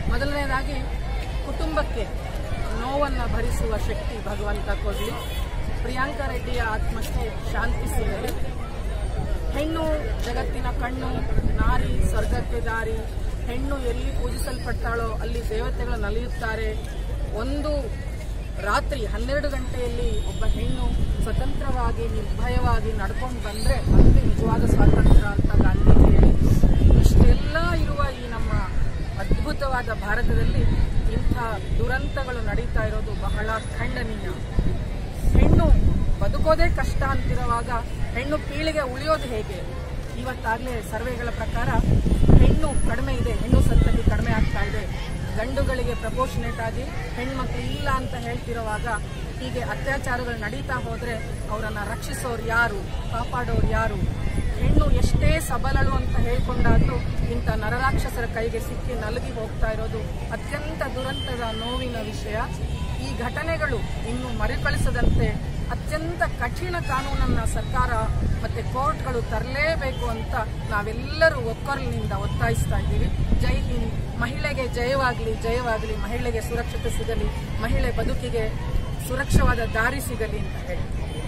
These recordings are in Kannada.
ಮೊದಲನೇದಾಗಿ ಕುಟುಂಬಕ್ಕೆ ನೋವನ್ನು ಭರಿಸುವ ಶಕ್ತಿ ಭಗವಂತ ಕೊಡಲಿ ಪ್ರಿಯಾಂಕಾ ರೆಡ್ಡಿಯ ಆತ್ಮಕ್ಕೆ ಶಾಂತಿ ಸಿಗಲಿ ಹೆಣ್ಣು ಜಗತ್ತಿನ ಕಣ್ಣು ನಾರಿ ಸ್ವರ್ಗಕ್ಕೆ ದಾರಿ ಹೆಣ್ಣು ಎಲ್ಲಿ ಪೂಜಿಸಲ್ಪಡ್ತಾಳೋ ಅಲ್ಲಿ ದೇವತೆಗಳು ನಲಿಯುತ್ತಾರೆ ಒಂದು ರಾತ್ರಿ ಹನ್ನೆರಡು ಗಂಟೆಯಲ್ಲಿ ಒಬ್ಬ ಹೆಣ್ಣು ಸ್ವತಂತ್ರವಾಗಿ ನಿರ್ಭಯವಾಗಿ ನಡ್ಕೊಂಡು ಬಂದ್ರೆ ಅದು ನಿಜವಾದ ಸ್ವಾತಂತ್ರ್ಯ ಅಂತ ಗಾಂಧೀಜಿ ಹೇಳಿದ್ರು ಇಷ್ಟೆಲ್ಲ ಇರುವ ಈ ನಮ್ಮ ಅದ್ಭುತವಾದ ಭಾರತದಲ್ಲಿ ಇಂಥ ದುರಂತಗಳು ನಡೀತಾ ಇರೋದು ಬಹಳ ಖಂಡನೀಯ ಹೆಣ್ಣು ಬದುಕೋದೇ ಕಷ್ಟ ಅಂತಿರುವಾಗ ಹೆಣ್ಣು ಪೀಳಿಗೆ ಉಳಿಯೋದು ಹೇಗೆ ಇವತ್ತಾಗಲೇ ಸರ್ವೆಗಳ ಪ್ರಕಾರ ಹೆಣ್ಣು ಕಡಿಮೆ ಇದೆ ಹೆಣ್ಣು ಸಂತತಿ ಕಡಿಮೆ ಆಗ್ತಾ ಇದೆ ಗಂಡುಗಳಿಗೆ ಪ್ರಪೋರ್ಷನೇಟ್ ಆಗಿ ಹೆಣ್ಮಕ್ಳು ಇಲ್ಲ ಅಂತ ಹೇಳ್ತಿರುವಾಗ ಹೀಗೆ ಅತ್ಯಾಚಾರಗಳು ನಡೀತಾ ಹೋದ್ರೆ ಅವರನ್ನ ರಕ್ಷಿಸೋರು ಯಾರು ಕಾಪಾಡೋರು ಯಾರು ಹೆಣ್ಣು ಎಷ್ಟೇ ಸಬಲಳು ಅಂತ ಹೇಳ್ಕೊಂಡಾದ್ರೂ ಇಂಥ ನರರಾಕ್ಷಸರ ಕೈಗೆ ಸಿಕ್ಕಿ ನಲಗಿ ಹೋಗ್ತಾ ಇರೋದು ಅತ್ಯಂತ ದುರಂತದ ನೋವಿನ ವಿಷಯ ಈ ಘಟನೆಗಳು ಇನ್ನು ಮರುಕಳಿಸದಂತೆ ಅತ್ಯಂತ ಕಠಿಣ ಕಾನೂನನ್ನ ಸರ್ಕಾರ ಮತ್ತೆ ಕೋರ್ಟ್ಗಳು ತರಲೇಬೇಕು ಅಂತ ನಾವೆಲ್ಲರೂ ಒಕ್ಕೊರಲಿನಿಂದ ಒತ್ತಾಯಿಸ್ತಾ ಇದ್ದೀವಿ ಜೈ ಹಿಂದ್ ಮಹಿಳೆಗೆ ಜಯವಾಗಲಿ ಜಯವಾಗಲಿ ಮಹಿಳೆಗೆ ಸುರಕ್ಷತೆ ಸಿಗಲಿ ಮಹಿಳೆ ಬದುಕಿಗೆ ಸುರಕ್ಷವಾದ ದಾರಿ ಸಿಗಲಿ ಅಂತ ಹೇಳಿ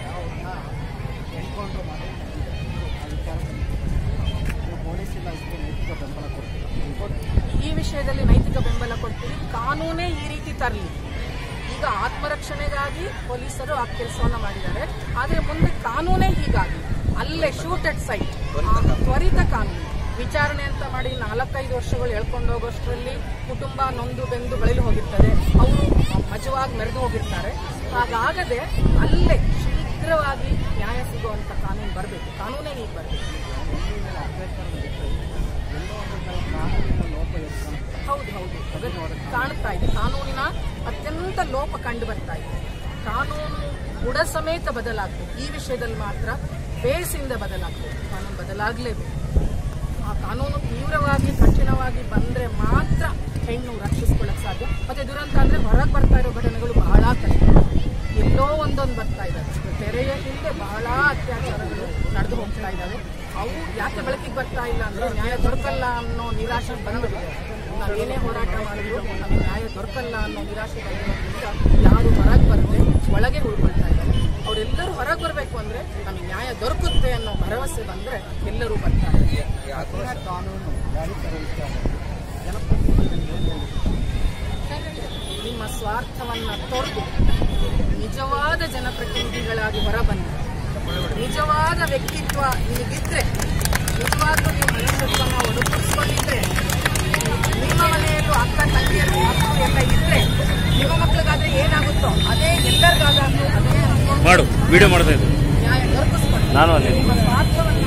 ಎನ್ಕೌಂಟರ್ ಮಾಡಿ ಆ ವಿಚಾರದಲ್ಲಿ ಪೊಲೀಸ್ ಇಲ್ಲ ಇದಕ್ಕೆ ನೈತಿಕ ಬೆಂಬಲ ಕೊಡ್ತೀವಿ ಈ ವಿಷಯದಲ್ಲಿ ನೈತಿಕ ಬೆಂಬಲ ಕೊಡ್ತೀವಿ ಕಾನೂನೇ ಈ ರೀತಿ ತರಲಿ ಈಗ ಆತ್ಮರಕ್ಷಣೆಗಾಗಿ ಪೊಲೀಸರು ಆ ಕೆಲಸವನ್ನ ಮಾಡಿದ್ದಾರೆ ಆದ್ರೆ ಮುಂದೆ ಕಾನೂನೇ ಹೀಗಾಗಿ ಅಲ್ಲೇ ಶೂಟ್ ಅಟ್ ಸೈಟ್ ತ್ವರಿತ ಕಾನೂನು ವಿಚಾರಣೆ ಅಂತ ಮಾಡಿ ನಾಲ್ಕೈದು ವರ್ಷಗಳು ಎಳ್ಕೊಂಡು ಹೋಗೋಷ್ಟರಲ್ಲಿ ಕುಟುಂಬ ನೊಂದು ಬೆಂದು ಬೆಳೆದು ಹೋಗಿರ್ತದೆ ಅವರು ಮಜವಾಗಿ ಮೆರೆದು ಹೋಗಿರ್ತಾರೆ ಹಾಗಾಗದೆ ಅಲ್ಲೇ ಶೀಘ್ರವಾಗಿ ನ್ಯಾಯ ಸಿಗುವಂತ ಕಾನೂನು ಬರಬೇಕು ಕಾನೂನೇ ಈಗ ಬರಬೇಕು ಹೆಣ್ಣಿನ ಮೇಲೆ ಅತ್ಯಾಚಾರ ನಡೀತಾ ಇದೆ ಎಲ್ಲೋ ಒಂದು ಕಡೆ ಕಾನೂನಿನ ಲೋಪ ಎತ್ಕೊಂಡು ಹೌದು ಹೌದು ಅದು ಕಾಣ್ತಾ ಇದೆ ಕಾನೂನಿನ ಅತ್ಯಂತ ಲೋಪ ಕಂಡು ಬರ್ತಾ ಇದೆ ಕಾನೂನು ಬುಡ ಸಮೇತ ಬದಲಾಗಬೇಕು ಈ ವಿಷಯದಲ್ಲಿ ಮಾತ್ರ ಬೇಸಿಂದ ಬದಲಾಗಬೇಕು ಕಾನೂನು ಬದಲಾಗಲೇಬೇಕು ಆ ಕಾನೂನು ತೀವ್ರವಾಗಿ ಕಠಿಣವಾಗಿ ಬಂದ್ರೆ ಮಾತ್ರ ಹೆಣ್ಣು ರಕ್ಷಿಸ್ಕೊಳ್ಳಕ್ ಸಾಧ್ಯ ಮತ್ತೆ ದುರಂತ ಅಂದ್ರೆ ಹೊರಗೆ ಬರ್ತಾ ಇರೋ ಘಟನೆಗಳು ಬಹಳ ಕಷ್ಟ ಎಲ್ಲೋ ಒಂದೊಂದು ಬರ್ತಾ ಇದ್ದಾವೆ ತೆರೆಯ ಹಿಂದೆ ಬಹಳ ಅತ್ಯಾಚಾರಗಳು ನಡೆದು ಹೋಗ್ತಾ ಇದ್ದಾವೆ ಅವು ಯಾಕೆ ಬೆಳಕಿಗೆ ಬರ್ತಾ ಇಲ್ಲ ಅಂದ್ರೆ ನ್ಯಾಯ ದೊರಕಲ್ಲ ಅನ್ನೋ ನಿರಾಶೆ ಬಂದ್ಬಿಟ್ಟಿದೆ ನಾವೇನೇ ಹೋರಾಟ ಮಾಡಿದ್ರು ನಮಗೆ ನ್ಯಾಯ ದೊರಕಲ್ಲ ಅನ್ನೋ ನಿರಾಶೆ ಬಂದಿರೋದ್ರಿಂದ ಯಾರು ಹೊರಗೆ ಬರದೆ ಒಳಗೆ ಉಳ್ಕೊಳ್ತಾ ಇದ್ದಾರೆ ಅವರೆಲ್ಲರೂ ಹೊರಗೆ ಬರಬೇಕು ಅಂದ್ರೆ ನಮಗೆ ನ್ಯಾಯ ದೊರಕುತ್ತೆ ಅನ್ನೋ ಭರವಸೆ ಬಂದ್ರೆ ಎಲ್ಲರೂ ಬರ್ತಾರೆ ಕಠಿಣ ಕಾನೂನು ಜಾರಿ ತರೋ ವಿಚಾರ ಜನಪ್ರತಿನಿಧಿಗಳು ಏನು ಹೇಳ್ತಾರೆ? ನಿಮ್ಮ ಸ್ವಾರ್ಥವನ್ನ ತೊರೆದು ನಿಜವಾದ ಜನಪ್ರತಿನಿಧಿಗಳಾಗಿ ಹೊರಬನ್ನಿ ನಿಜವಾದ ವ್ಯಕ್ತಿತ್ವ ನಿಮಗಿದ್ರೆ ನಿಜವಾಗ್ಲೂ ನೀವು ಮನುಷ್ಯತ್ವನ ಒಡಗೂಡಿಸ್ಕೊಂಡಿದ್ರೆ ನಿಮ್ಮ ಮನೆಯಲ್ಲೂ ಅಕ್ಕ ತಂಗಿಯರು ಮಕ್ಕಳು ಎಲ್ಲ ಇದ್ರೆ ನಿಮ್ಮ ಮಕ್ಳಿಗಾದ್ರೆ ಏನಾಗುತ್ತೋ ಅದೇ ಎಲ್ಲರಿಗಾದ್ರೂ ಅದೇ ಅನ್ಕೊಂಡು ಮಾಡು ವಿಡಿಯೋ ಮಾಡ್ತಾ ಇದ್ದೆ ನ್ಯಾಯ ದೊರಕಿಸ್ಕೊಳ್ಳಿ ನಾನು ಅಲ್ಲೇ ನಿಮ್ಮ ಸ್ವಾರ್ಥವನ್ನ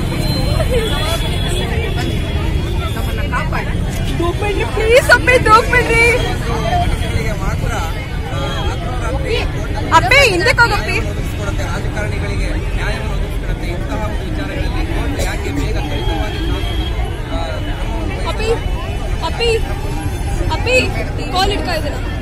ಬಿಟ್ಟು ಬನ್ನಿ. ನಮ್ಮನ್ನ ಕಾಪಾಡಿ ದೂಕ್ಬಿಡ್ರಿ ಪ್ಲೀಸ್ ಅಪ್ಪಿ ದೂಕ್ಬಿಡ್ರಿ ರಾಜಕಾರಣಿಗಳಿಗೆ ಮಾತ್ರ ಆ, ರಾತ್ರೋರಾತ್ರಿ ಅಪ್ಪಿ ಹಿಂದಕ್ಕೆ ಹೋಗಪ್ಪಿ ಒದಗಿಸಿಕೊಡುತ್ತೆ ರಾಜಕಾರಣಿಗಳಿಗೆ ನ್ಯಾಯವನ್ನು ಒದಗಿಸಿಕೊಡುತ್ತೆ ಇಂತಹ ಒಂದು ವಿಚಾರಗಳಲ್ಲಿ ಕೋರ್ಟ್ ಯಾಕೆ ಬೇಗ ತ್ವರಿತವಾಗಿ ಕಾನೂನು ಆ, ಕ್ರಮವನ್ನು ಅಪ್ಪಿ ಅಪ್ಪಿ ಅಪ್ಪಿ ಕಾಲ್ ಇಡ್ತಾ ಇದ್ದೀರಾ